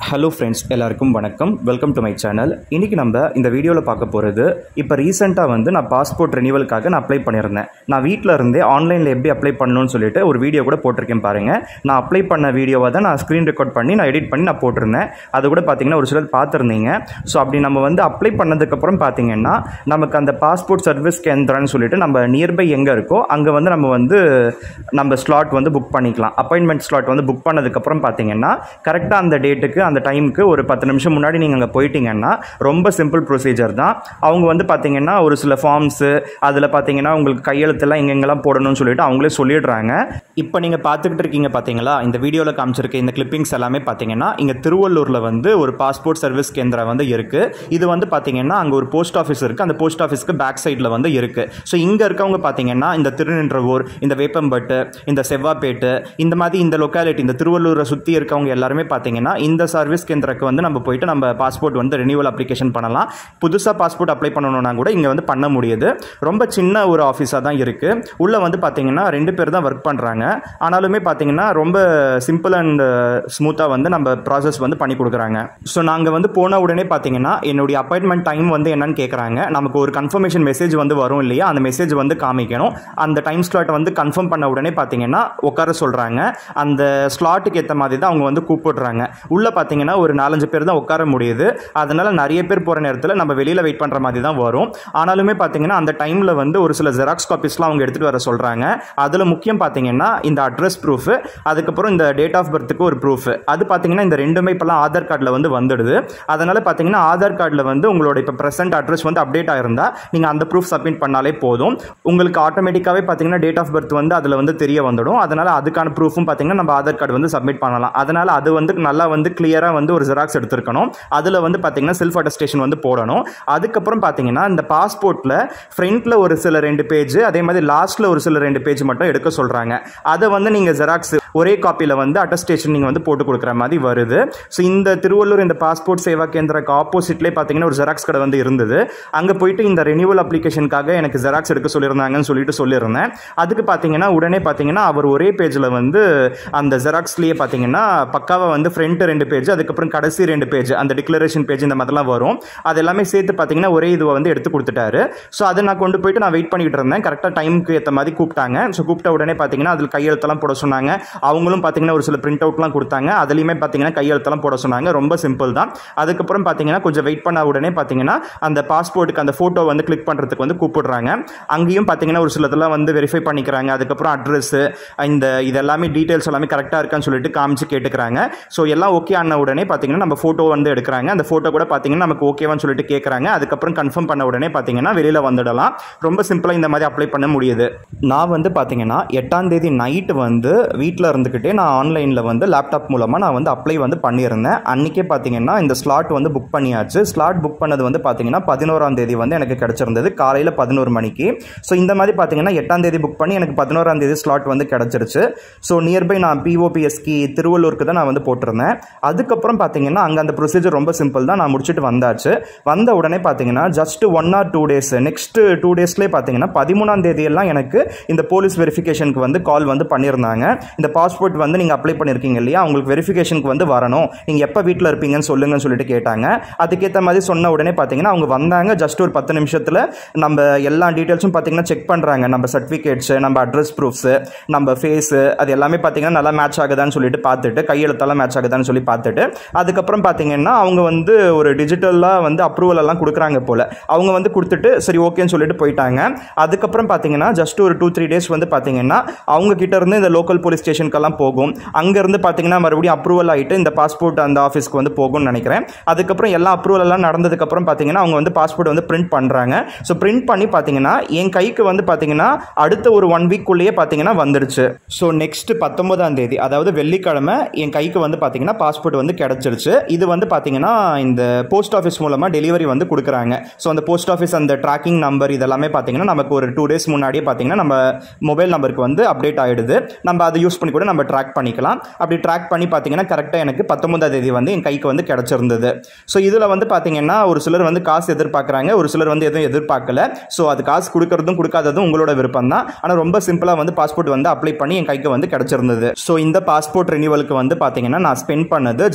hello friends எல்லாருக்கும் வணக்கம் welcome to my channel இன்றைக்கி நம்ம இந்த வீடியோவில் பார்க்க போகிறது இப்போ ரீசெண்டாக வந்து நான் பாஸ்போர்ட் ரினிவலுக்காக நான் அப்ளை பண்ணியிருந்தேன் நான் வீட்டில் இருந்தே ஆன்லைனில் எப்படி அப்ளை பண்ணணும்னு சொல்லிட்டு ஒரு வீடியோ கூட போட்டிருக்கேன் பாருங்கள் நான் அப்ளை பண்ண வீடியோவை தான் நான் ஸ்க்ரீன் ரெக்கார்ட் பண்ணி நான் எடிட் பண்ணி நான் போட்டிருந்தேன் அது கூட பார்த்தீங்கன்னா ஒரு சிலர் பார்த்துருந்தீங்க ஸோ அப்படி நம்ம வந்து அப்ளை பண்ணதுக்கப்புறம் பார்த்தீங்கன்னா நமக்கு அந்த பாஸ்போர்ட் சர்வீஸ் கேந்திரான்னு சொல்லிட்டு நம்ம நியர்பை எங்கே இருக்கோ அங்கே வந்து நம்ம வந்து நம்ம ஸ்லாட் வந்து புக் பண்ணிக்கலாம் அப்பாயின்மெண்ட் ஸ்லாட் வந்து புக் பண்ணதுக்கப்புறம் பார்த்தீங்கன்னா கரெக்டாக அந்த டேட்டுக்கு அந்த டைமுக்கு ஒரு பத்து நிமிஷம் முன்னாடி நீங்கள் அங்கே போயிட்டீங்கன்னா ரொம்ப சிம்பிள் ப்ரொசீஜர் தான் அவங்க வந்து பார்த்தீங்கன்னா ஒரு சில ஃபார்ம்ஸு அதில் பார்த்தீங்கன்னா உங்களுக்கு கையெழுத்தெல்லாம் எங்கெங்கெல்லாம் போடணும்னு சொல்லிட்டு அவங்களே சொல்லிடுறாங்க இப்போ நீங்கள் பார்த்துக்கிட்டு இருக்கீங்க பார்த்தீங்களா இந்த வீடியோவில் காமிச்சிருக்க இந்த கிளிப்பிங்ஸ் எல்லாமே பார்த்தீங்கன்னா இங்கே திருவள்ளூரில் வந்து ஒரு பாஸ்போர்ட் சர்வீஸ் கேந்திரா வந்து இருக்குது இது வந்து பார்த்தீங்கன்னா அங்கே ஒரு போஸ்ட் ஆஃபீஸ் இருக்குது அந்த போஸ்ட் ஆஃபீஸ்க்கு பேக் சைடில் வந்து இருக்குது ஸோ இங்கே இருக்கவங்க பார்த்தீங்கன்னா இந்த திருநின்றவூர் இந்த வேப்பம்பட்டு இந்த செவ்வாப்பேட்டு இந்த மாதிரி இந்த லொக்காலிட்டி இந்த திருவள்ளூரை சுற்றி இருக்கவங்க எல்லாருமே பார்த்தீங்கன்னா இந்த சர்வீஸ் கேந்திரக்கு வந்து நம்ம போயிட்டு நம்ம பாஸ்போர்ட் வந்து ரெனியூவல் அப்ளிகேஷன் பண்ணலாம் புதுசாக பாஸ்போர்ட் அப்ளை பண்ணணும்னா கூட இங்கே வந்து பண்ண முடியுது ரொம்ப சின்ன ஒரு ஆஃபீஸாக தான் இருக்குது உள்ளே வந்து பார்த்தீங்கன்னா ரெண்டு பேர் தான் ஒர்க் பண்ணுறாங்க ஆனாலுமே பார்த்தீங்கன்னா ரொம்ப சிம்பிள் அண்ட் ஸ்மூத்தாக வந்து நம்ம ப்ராசஸ் வந்து பண்ணி கொடுக்குறாங்க ஸோ நாங்கள் வந்து போன உடனே பார்த்தீங்கன்னா என்னுடைய அப்பாயின்மெண்ட் டைம் வந்து என்னன்னு கேட்குறாங்க நமக்கு ஒரு கன்ஃபர்மேஷன் மெசேஜ் வந்து வரும் இல்லையா அந்த மெசேஜ் வந்து காமிக்கணும் அந்த டைம் ஸ்லாட் வந்து கன்ஃபார்ம் பண்ண உடனே பார்த்தீங்கன்னா உட்கார சொல்கிறாங்க அந்த ஸ்லாட்டுக்கு ஏற்ற மாதிரி தான் அவங்க வந்து கூப்பிடுறாங்க உள்ளே பார்த்தீங்கன்னா ஒரு நாலஞ்சு பேர் தான் உட்கார முடியுது அதனால் நிறைய பேர் போகிற நேரத்தில் நம்ம வெளியில் வெயிட் பண்ணுற மாதிரி தான் வரும் ஆனாலுமே பார்த்தீங்கன்னா அந்த டைமில் வந்து ஒரு சில ஜெராக்ஸ் காப்பீஸ்லாம் அவங்க எடுத்துகிட்டு வர சொல்கிறாங்க அதில் முக்கியம் பார்த்தீங்கன்னா இந்த அட்ரஸ் ப்ரூஃப் அதுக்கப்புறம் இந்த டேட் ஆஃப் பர்த்துக்கு ஒரு ப்ரூஃப் அது பார்த்தீங்கன்னா இந்த ரெண்டுமே இப்போலாம் ஆதார் கார்டில் வந்து வந்துடுது அதனால் பார்த்தீங்கன்னா ஆதார் கார்டில் வந்து உங்களோட இப்போ ப்ரெசென்ட் அட்ரஸ் வந்து அப்டேட் ஆயிருந்தா நீங்கள் அந்த ப்ரூஃப் சப்மிட் பண்ணாலே போதும் உங்களுக்கு ஆட்டோமேட்டிக்காகவே பார்த்தீங்கன்னா டேட் ஆஃப் பர்த் வந்து அதில் வந்து தெரிய வந்துடும் அதனால் அதுக்கான ப்ரூஃபும் பார்த்தீங்கன்னா நம்ம ஆதார் கார்டு வந்து சப்மிட் பண்ணலாம் அதனால் அது வந்து நல்லா வந்து கிளியராக வந்து ஒரு ஜெராக்ஸ் எடுத்திருக்கணும் அதில் வந்து பார்த்தீங்கன்னா செல்ஃப் அட்டஸ்டேஷன் வந்து போடணும் அதுக்கப்புறம் பார்த்தீங்கன்னா இந்த பாஸ்போர்ட்டில் ஃப்ரண்ட்டில் ஒரு சில ரெண்டு பேஜ் அதே மாதிரி லாஸ்ட்டில் ஒரு சில ரெண்டு பேஜ் மட்டும் எடுக்க சொல்கிறாங்க அதை வந்து நீங்கள் ஜெராக்ஸ் ஒரே காப்பியில் வந்து அட்டஸ்டேஷன் நீங்கள் வந்து போட்டு கொடுக்குற மாதிரி வருது ஸோ இந்த திருவள்ளூர் இந்த பாஸ்போர்ட் சேவா கேந்திரக்கு ஆப்போசிட்லேயே பார்த்தீங்கன்னா ஒரு ஜெராக்ஸ் கடை வந்து இருந்தது அங்கே போயிட்டு இந்த ரெனியூவல் அப்ளிகேஷனுக்காக எனக்கு ஜெராக்ஸ் எடுக்க சொல்லியிருந்தாங்கன்னு சொல்லிட்டு சொல்லியிருந்தேன் அதுக்கு பார்த்தீங்கன்னா உடனே பார்த்தீங்கன்னா அவர் ஒரே பேஜில் வந்து அந்த ஜெராக்ஸ்லேயே பார்த்தீங்கன்னா பக்காவாக வந்து ஃப்ரண்ட் ரெண்டு பேஜ் அதுக்கப்புறம் கடைசி ரெண்டு பேஜ் அந்த டிக்ளரேஷன் பேஜ் இந்த மாதிரிலாம் வரும் அது எல்லாமே சேர்த்து பார்த்தீங்கன்னா ஒரே இதுவை வந்து எடுத்து கொடுத்துட்டாரு ஸோ அதை நான் கொண்டு போயிட்டு நான் வெயிட் பண்ணிக்கிட்டு இருந்தேன் கரெக்டாக டைமுக்கு ஏற்ற மாதிரி கூப்பிட்டாங்க ஸோ கூப்பிட்ட உடனே பார்த்தீங்கன்னா அதில் கையெழுத்தெல்லாம் போட சொன்னாங்க அவங்களும் பார்த்தீங்கன்னா ஒரு சில பிரிண்ட் அவுட்லாம் கொடுத்தாங்க அதுலேயுமே பார்த்தீங்கன்னா கையெழுத்தெல்லாம் போட சொன்னாங்க ரொம்ப சிம்பிள் தான் அதுக்கப்புறம் பார்த்தீங்கன்னா கொஞ்சம் வெயிட் பண்ண உடனே பார்த்தீங்கன்னா அந்த பாஸ்போர்ட்டுக்கு அந்த ஃபோட்டோ வந்து கிளிக் பண்ணுறதுக்கு வந்து கூப்பிடுறாங்க அங்கேயும் பார்த்தீங்கன்னா ஒரு சிலதெல்லாம் வந்து வெரிஃபை பண்ணிக்கிறாங்க அதுக்கப்புறம் அட்ரஸ்ஸு இந்த இதெல்லாமே டீட்டெயில்ஸ் எல்லாமே கரெக்டாக இருக்கான்னு சொல்லிட்டு காமிச்சு கேட்டுக்கிறாங்க ஸோ எல்லாம் ஓகே ஆன உடனே பார்த்தீங்கன்னா நம்ம ஃபோட்டோ வந்து எடுக்கிறாங்க அந்த ஃபோட்டோ கூட பார்த்தீங்கன்னா நமக்கு ஓகேவான்னு சொல்லிட்டு கேட்குறாங்க அதுக்கப்புறம் கன்ஃபார்ம் பண்ண உடனே பார்த்தீங்கன்னா வெளியில் வந்துடலாம் ரொம்ப சிம்பிளாக இந்த மாதிரி அப்ளை பண்ண முடியுது நான் வந்து பார்த்தீங்கன்னா எட்டாம் தேதி நைட்டு வந்து வீட்டில் இருந்துக்கிட்டே நான் ஆன்லைனில் வந்து லேப்டாப் மூலமாக நான் வந்து அப்ளை வந்து பண்ணியிருந்தேன் அன்றைக்கே பார்த்தீங்கன்னா இந்த ஸ்லாட் வந்து புக் பண்ணியாச்சு ஸ்லாட் புக் பண்ணது வந்து பார்த்தீங்கன்னா பதினோராம் தேதி வந்து எனக்கு கிடச்சிருந்தது காலையில் பதினோரு மணிக்கு ஸோ இந்த மாதிரி பார்த்தீங்கன்னா எட்டாம் தேதி புக் பண்ணி எனக்கு பதினோராம் தேதி ஸ்லாட் வந்து கிடச்சிருச்சு ஸோ நியர்பை நான் பிஓபிஎஸ்கி திருவள்ளூருக்கு தான் நான் வந்து போட்டிருந்தேன் அதுக்கப்புறம் பார்த்தீங்கன்னா அங்கே அந்த ப்ரொசீஜர் ரொம்ப சிம்பிள் தான் நான் முடிச்சுட்டு வந்தாச்சு வந்த உடனே பார்த்தீங்கன்னா just one or two days next two டேஸ்லேயே பார்த்தீங்கன்னா பதிமூணாம் தேதியெல்லாம் எனக்கு இந்த போலீஸ் வெரிஃபிகேஷனுக்கு வந்து கால் வந்து பண்ணியிருந்தாங்க இந்த பாஸ்போர்ட் வந்து நீங்கள் அப்ளை பண்ணியிருக்கீங்க இல்லையா உங்களுக்கு வெரிஃபிகேஷனுக்கு வந்து வரணும் நீங்கள் எப்போ வீட்டில் இருப்பீங்கன்னு சொல்லுங்கன்னு சொல்லிட்டு கேட்டாங்க அதுக்கேற்ற மாதிரி சொன்ன உடனே பார்த்தீங்கன்னா அவங்க வந்தாங்க ஜஸ்ட் ஒரு பத்து நிமிஷத்தில் நம்ம எல்லா டீட்டெயில்ஸும் பார்த்தீங்கன்னா செக் பண்ணுறாங்க நம்ம சர்டிஃபிகேட்ஸு நம்ம அட்ரஸ் ப்ரூஃப்ஸு நம்ம ஃபேஸு அது எல்லாமே பார்த்தீங்கன்னா நல்லா மேட்ச் ஆகுதான்னு சொல்லிட்டு பார்த்துட்டு கையெழுத்தெல்லாம் மேட்ச் ஆகுதான்னு சொல்லி பார்த்துட்டு அதுக்கப்புறம் பார்த்தீங்கன்னா அவங்க வந்து ஒரு டிஜிட்டலாக வந்து அப்ரூவல் எல்லாம் கொடுக்குறாங்க போல் அவங்க வந்து கொடுத்துட்டு சரி ஓகேன்னு சொல்லிட்டு போயிட்டாங்க அதுக்கப்புறம் பார்த்தீங்கன்னா ஜஸ்ட் ஒரு டூ த்ரீ டேஸ் வந்து பார்த்தீங்கன்னா அவங்க கிட்ட இருந்து இந்த லோக்கல் போலீஸ் ஸ்டேஷனுக்கெல்லாம் போகும் அங்கேருந்து பார்த்தீங்கன்னா மறுபடியும் அப்ரூவல் ஆகிட்டு இந்த பாஸ்போர்ட் அந்த ஆஃபீஸ்க்கு வந்து போகும்னு நினைக்கிறேன் அதுக்கப்புறம் எல்லா அப்ரூவல் எல்லாம் நடந்ததுக்கப்புறம் பார்த்தீங்கன்னா அவங்க வந்து பாஸ்போர்ட் வந்து பிரிண்ட் பண்ணுறாங்க ஸோ பிரிண்ட் பண்ணி பார்த்தீங்கன்னா என் கைக்கு வந்து பார்த்தீங்கன்னா அடுத்த ஒரு ஒன் வீக்குள்ளேயே பார்த்தீங்கன்னா வந்துடுச்சு ஸோ நெக்ஸ்ட் பத்தொன்பதாம் தேதி அதாவது வெள்ளிக்கிழமை என் கைக்கு வந்து பார்த்தீங்கன்னா பாஸ்போர்ட் வந்து கிடச்சிருச்சு இது வந்து பார்த்தீங்கன்னா இந்த போஸ்ட் ஆஃபீஸ் மூலமாக டெலிவரி வந்து கொடுக்குறாங்க ஸோ அந்த போஸ்ட் ஆஃபீஸ் அந்த ட்ராக்கிங் நம்பர் இதெல்லாமே பார்த்தீங்கன்னா நமக்கு ஒரு டூ டேஸ் முன்னாடியே பார்த்தீங்கன்னா நம்ம மொபைல் நம்பருக்கு வந்து அப்டேட் ஆகிடுது நம்ம அதை யூஸ் பண்ணி கூட நம்ம ட்ராக் பண்ணிக்கலாம் அப்படி ட்ராக் பண்ணி பார்த்தீங்கன்னா கரெக்டாக எனக்கு பத்தொன்பதாம் தேதி வந்து என் கைக்கு வந்து கிடச்சிருந்தது ஸோ இதில் வந்து பார்த்தீங்கன்னா ஒரு சிலர் வந்து காசு எதிர்பார்க்குறாங்க ஒரு சிலர் வந்து எதுவும் எதிர்பார்க்கல ஸோ அது காசு கொடுக்கறதும் கொடுக்காததும் உங்களோட விருப்பம் தான் ஆனால் ரொம்ப சிம்பிளாக வந்து பாஸ்போர்ட் வந்து அப்ளை பண்ணி என் கைக்கு வந்து கிடச்சிருந்தது ஸோ இந்த பாஸ்போர்ட் ரினியூவலுக்கு வந்து பார்த்தீங்கன்னா நான் ஸ்பெண்ட் பண்ணது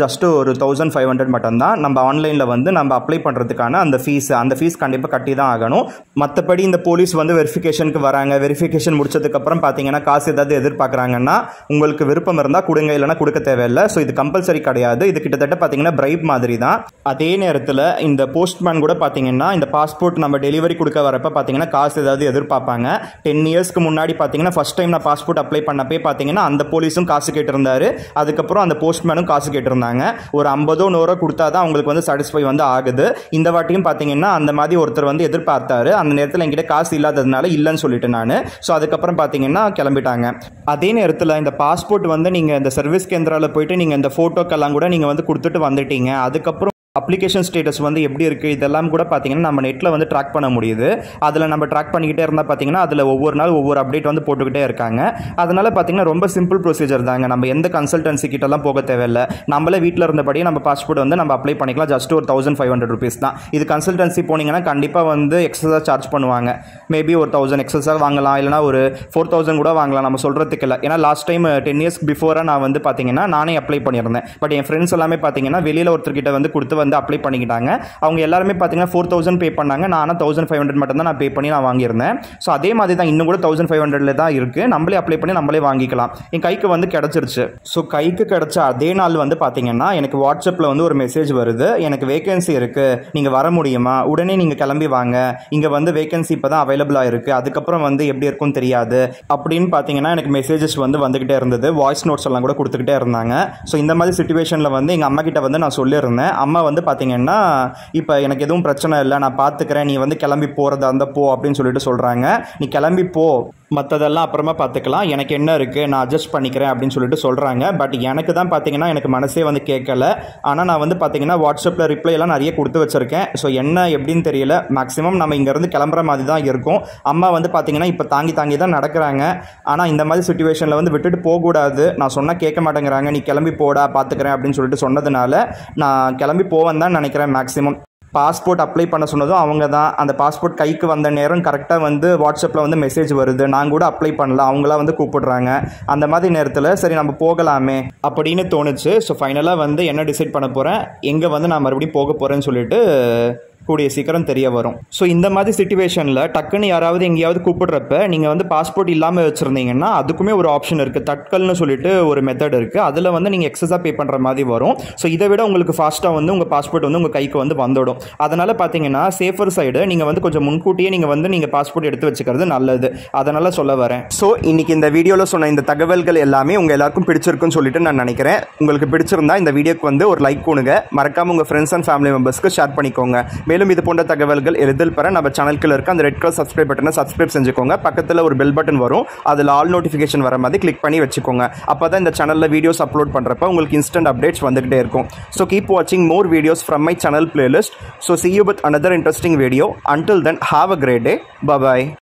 ஜஸ்ட் ஒரு தௌசண்ட் ஃபைவ் ஹண்ட்ரட் மட்டும்தான் நம்ம ஆன்லைனில் வந்து நம்ம அப்ளை பண்ணுறதுக்கான அந்த ஃபீஸ் அந்த ஃபீஸ் கண்டிப்பாக கட்டி தான் ஆகணும் மற்றபடி இந்த போலீஸ் வந்து வெரிஃபிகேஷனுக்கு வராங்க வெரிஃபிகேஷன் முடிச்சதுக்கப்புறம் பார்த்தீங்கன்னா காசு ஏதாவது எதிர்பார்க்குறாங்கன்னா உங்களுக்கு விருப்பம் இருந்தால் கொடுங்க இல்லைனா கொடுக்க தேவையில்லை ஸோ இது கம்பல்சரி கிடையாது இது கிட்டத்தட்ட பார்த்தீங்கன்னா பிரைப் மாதிரி தான் அதே நேரத்தில் இந்த போஸ்ட்மேன் கூட பார்த்தீங்கன்னா இந்த பாஸ்போர்ட் நம்ம டெலிவரி கொடுக்க வரப்ப பார்த்தீங்கன்னா காசு ஏதாவது எதிர்பார்ப்பாங்க டென் இயர்ஸ்க்கு முன்னாடி பார்த்தீங்கன்னா ஃபர்ஸ்ட் டைம் நான் பாஸ்போர்ட் அப்ளை பண்ணப்பே பார்த்தீங்கன்னா அந்த போலீஸும் காசு கேட்டிருந்தாரு அதுக்கப்புறம் அந்த போஸ்ட்மேனும் காசு கேட்டிருந்தாங்க ஒரு ஐம்பதோ நூறோ கொடுத்தா தான் அவங்களுக்கு வந்து சாட்டிஸ்ஃபை வந்து ஆகுது இந்த வாட்டியும் பார்த்தீங்கன்னா அந்த மாதிரி ஒருத்தர் வந்து எதிர்பார்த்தாரு அந்த நேரத்தில் என்கிட்ட காசு இல்லாததுனால இல்லைன்னு சொல்லிட்டு நான் ஸோ அதுக்கப்புறம் பார்த்தீங்கன்னா கிளம்பிட்டாங்க அதே நேரத்தில் இந்த பாஸ்போர்ட் வந்து நீங்கள் இந்த சர்வீஸ் கேந்திராவில் போயிட்டு நீங்கள் இந்த ஃபோட்டோக்கெல்லாம் கூட நீங்கள் வந்து கொடுத்துட்டு வந்துட்டீங்க அதுக்கப்புறம் அப்ளிகேஷன் ஸ்டேட்டஸ் வந்து எப்படி இருக்குது இதெல்லாம் கூட பார்த்தீங்கன்னா நம்ம நெட்டில் வந்து ட்ராக் பண்ண முடியுது அதில் நம்ம ட்ராக் பண்ணிக்கிட்டே இருந்தால் பார்த்தீங்கன்னா அதில் ஒவ்வொரு நாள் ஒவ்வொரு அப்டேட் வந்து போட்டுக்கிட்டே இருக்காங்க அதனால் பார்த்தீங்கன்னா ரொம்ப சிம்பிள் ப்ரொசீஜர் தாங்க நம்ம எந்த கன்சல்டன்சி கிட்டலாம் போக தேவையில்லை நம்மளே வீட்டில் இருந்தபடியே நம்ம பாஸ்போர்ட் வந்து நம்ம அப்ளை பண்ணிக்கலாம் ஜஸ்ட் ஒரு தௌசண்ட் ஃபைவ் ஹண்ட்ரட் ருபீஸ் தான் இது கன்சல்டன்சி போனீங்கன்னா கண்டிப்பாக வந்து எக்ஸஸாக சார்ஜ் பண்ணுவாங்க மேபி ஒரு தௌசண்ட் எக்ஸஸாக வாங்கலாம் இல்லைனா ஒரு ஃபோர் தௌசண்ட் கூட வாங்கலாம் நம்ம சொல்கிறதுக்கு இல்லை ஏன்னா லாஸ்ட் டைம் டென் இயர்ஸ் பிஃபோராக நான் வந்து பார்த்தீங்கன்னா நானே அப்ளை பண்ணியிருந்தேன் பட் என் ஃப்ரெண்ட்ஸ் எல்லாமே பார்த்தீங்கன்னா வெளியில் ஒருத்தர்கிட்ட வந்து கொடுத்து வந்து அப்ளை பண்ணிக்கிட்டாங்க அவங்க எல்லாருமே பார்த்தீங்கன்னா ஃபோர் தௌசண்ட் பே பண்ணாங்க நான் தௌசண்ட் ஃபைவ் ஹண்ட்ரட் மட்டும் தான் நான் பே பண்ணி நான் வாங்கியிருந்தேன் ஸோ அதே மாதிரி தான் இன்னும் கூட தௌசண்ட் ஃபைவ் ஹண்ட்ரட்ல தான் இருக்குது நம்மளே அப்ளை பண்ணி நம்மளே வாங்கிக்கலாம் என் கைக்கு வந்து கிடச்சிருச்சு ஸோ கைக்கு கிடச்ச அதே நாள் வந்து பார்த்தீங்கன்னா எனக்கு வாட்ஸ்அப்பில் வந்து ஒரு மெசேஜ் வருது எனக்கு வேகன்சி இருக்குது நீங்கள் வர முடியுமா உடனே நீங்கள் கிளம்பி வாங்க இங்கே வந்து வேகன்சி இப்போ தான் அவைலபிளாக இருக்குது அதுக்கப்புறம் வந்து எப்படி இருக்கும்னு தெரியாது அப்படின்னு பார்த்தீங்கன்னா எனக்கு மெசேஜஸ் வந்து வந்துக்கிட்டே இருந்தது வாய்ஸ் நோட்ஸ் எல்லாம் கூட கொடுத்துக்கிட்டே இருந்தாங்க ஸோ இந்த மாதிரி சுச்சுவேஷனில் வந்து எங்கள் அம்மா கிட்ட வந்து நான் சொல்லியிருந்தேன் அம்மா வந்து பார்த்தீங்கன்னா இப்போ எனக்கு எதுவும் பிரச்சனை இல்லை நான் பார்த்துக்கிறேன் நீ வந்து கிளம்பி போகிறதா இருந்தால் போ அப்படின்னு சொல்லிட்டு சொல்கிறாங்க நீ கிளம்பி போ மற்றதெல்லாம் அப்புறமா பார்த்துக்கலாம் எனக்கு என்ன இருக்குது நான் அட்ஜஸ்ட் பண்ணிக்கிறேன் அப்படின்னு சொல்லிட்டு சொல்கிறாங்க பட் எனக்கு தான் பார்த்தீங்கன்னா எனக்கு மனசே வந்து கேட்கல ஆனால் நான் வந்து பார்த்தீங்கன்னா வாட்ஸ்அப்பில் ரிப்ளை எல்லாம் நிறைய கொடுத்து வச்சிருக்கேன் ஸோ என்ன எப்படின்னு தெரியல மேக்ஸிமம் நம்ம இங்கேருந்து கிளம்புற மாதிரி தான் இருக்கும் அம்மா வந்து பார்த்தீங்கன்னா இப்போ தாங்கி தாங்கி தான் நடக்கிறாங்க ஆனால் இந்த மாதிரி சுச்சுவேஷனில் வந்து விட்டுட்டு போகக்கூடாது நான் சொன்னால் கேட்க மாட்டேங்கிறாங்க நீ கிளம்பி போடா பார்த்துக்கிறேன் அப்படின்னு சொல்லிட்டு சொன்னதுனால நான் கிளம்பி போவேன் தான் நினைக்கிறேன் மேக்ஸிமம் பாஸ்போர்ட் அப்ளை பண்ண சொன்னதும் அவங்க தான் அந்த பாஸ்போர்ட் கைக்கு வந்த நேரம் கரெக்டாக வந்து வாட்ஸ்அப்பில் வந்து மெசேஜ் வருது நான் கூட அப்ளை பண்ணல அவங்களா வந்து கூப்பிடுறாங்க அந்த மாதிரி நேரத்தில் சரி நம்ம போகலாமே அப்படின்னு தோணுச்சு ஸோ ஃபைனலாக வந்து என்ன டிசைட் பண்ண போகிறேன் எங்கே வந்து நான் மறுபடியும் போக போகிறேன்னு சொல்லிட்டு கூடிய சீக்கிரம் தெரிய வரும் ஸோ இந்த மாதிரி சுச்சுவேஷனில் டக்குன்னு யாராவது எங்கேயாவது கூப்பிடுறப்ப நீங்கள் வந்து பாஸ்போர்ட் இல்லாமல் வச்சுருந்தீங்கன்னா அதுக்குமே ஒரு ஆப்ஷன் இருக்குது தட்கல்னு சொல்லிட்டு ஒரு மெத்தட் இருக்குது அதில் வந்து நீங்கள் எக்ஸஸாக பே பண்ணுற மாதிரி வரும் ஸோ இதை விட உங்களுக்கு ஃபாஸ்ட்டாக வந்து உங்கள் பாஸ்போர்ட் வந்து உங்கள் கைக்கு வந்து வந்துடும் அதனால் பார்த்தீங்கன்னா சேஃபர் சைடு நீங்கள் வந்து கொஞ்சம் முன்கூட்டியே நீங்கள் வந்து நீங்கள் பாஸ்போர்ட் எடுத்து வச்சுக்கிறது நல்லது அதனால் சொல்ல வரேன் ஸோ இன்னைக்கு இந்த வீடியோவில் சொன்ன இந்த தகவல்கள் எல்லாமே உங்கள் எல்லாருக்கும் பிடிச்சிருக்குன்னு சொல்லிட்டு நான் நினைக்கிறேன் உங்களுக்கு பிடிச்சிருந்தா இந்த வீடியோக்கு வந்து ஒரு லைக் கொடுங்க மறக்காம உங்கள் ஃப்ரெண்ட்ஸ் அண்ட் ஃபேமிலி மெம்பர்ஸ்க்கு ஷேர் பண்ணிக்கோங்க மேலும் இது போன்ற தகவல்கள் எளிதில் பெற நம்ம சேனலுக்குள்ள இருக்க அந்த ரெட் கலர் சப்ஸ்கிரைப் பட்டனை சப்ஸ்கிரைப் செஞ்சுக்கோங்க பக்கத்தில் ஒரு பெல் பட்டன் வரும் அதில் ஆல் நோட்டிஃபிகேஷன் வர மாதிரி கிளிக் பண்ணி வச்சுக்கோங்க அப்போ தான் இந்த சேனலில் வீடியோஸ் அப்லோட் பண்ணுறப்ப உங்களுக்கு இன்ஸ்டன்ட் அப்டேட்ஸ் வந்துகிட்டே இருக்கும் ஸோ கீப் வாட்சிங் more videos from my channel playlist so see you with another interesting video until then have a great day bye bye